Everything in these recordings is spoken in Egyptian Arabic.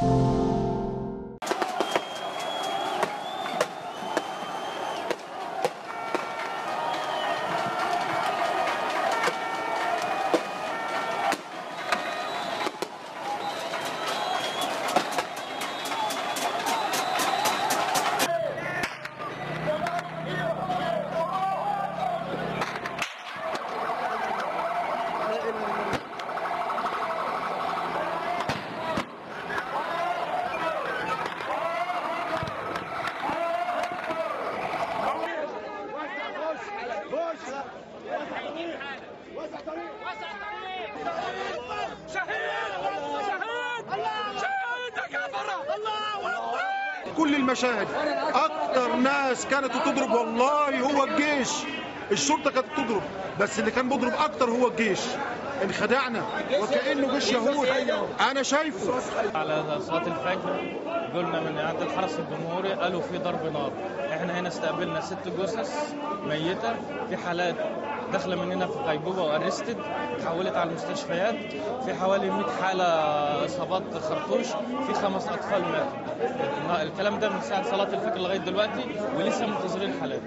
كل المشاهد اكتر ناس كانت تضرب والله هو الجيش الشرطه كانت تضرب بس اللي كان بيضرب اكتر هو الجيش انخدعنا وكانه جيش يهود انا شايفه على صلاة الفجر قلنا من عند الحرس الجمهوري قالوا في ضرب نار احنا هنا استقبلنا ست جثث ميتة في حالات داخلة مننا في غيبوبة وارستد اتحولت على المستشفيات في حوالي 100 حالة إصابات خرطوش في خمس أطفال ماتوا الكلام ده من ساعة صلاة الفجر لغاية دلوقتي ولسه منتظرين حالات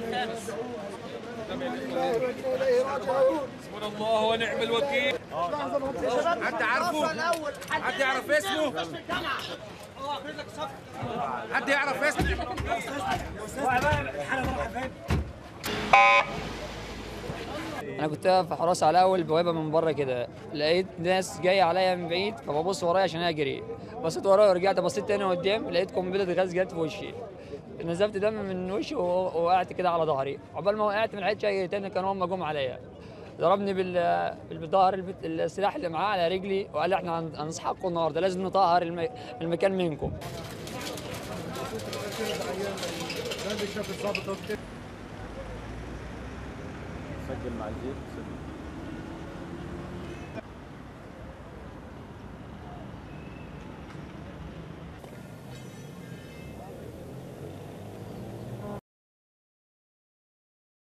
حسبنا الله ونعم الوكيل حد عارفه حد يعرف اسمه حد يعرف اسمه انا كنت واقف في حراسه على اول بوابه من بره كده لقيت ناس جايه عليا من بعيد فببص ورايا عشان اجري بصيت ورايا ورجعت بصيت تاني قدام لقيت قنبله غاز جت في وشي نزفت دم من وشي ووقعت كده على ظهري عقبال ما وقعت ما لحقتش اي تاني كانوا هم جم عليا ضربني بال بالظهر البت- السلاح اللي معاه على رجلي وقال لي احنا هن- هنسحقكم النهارده لازم نطهر الم- المكان منكم سجل مع الجيب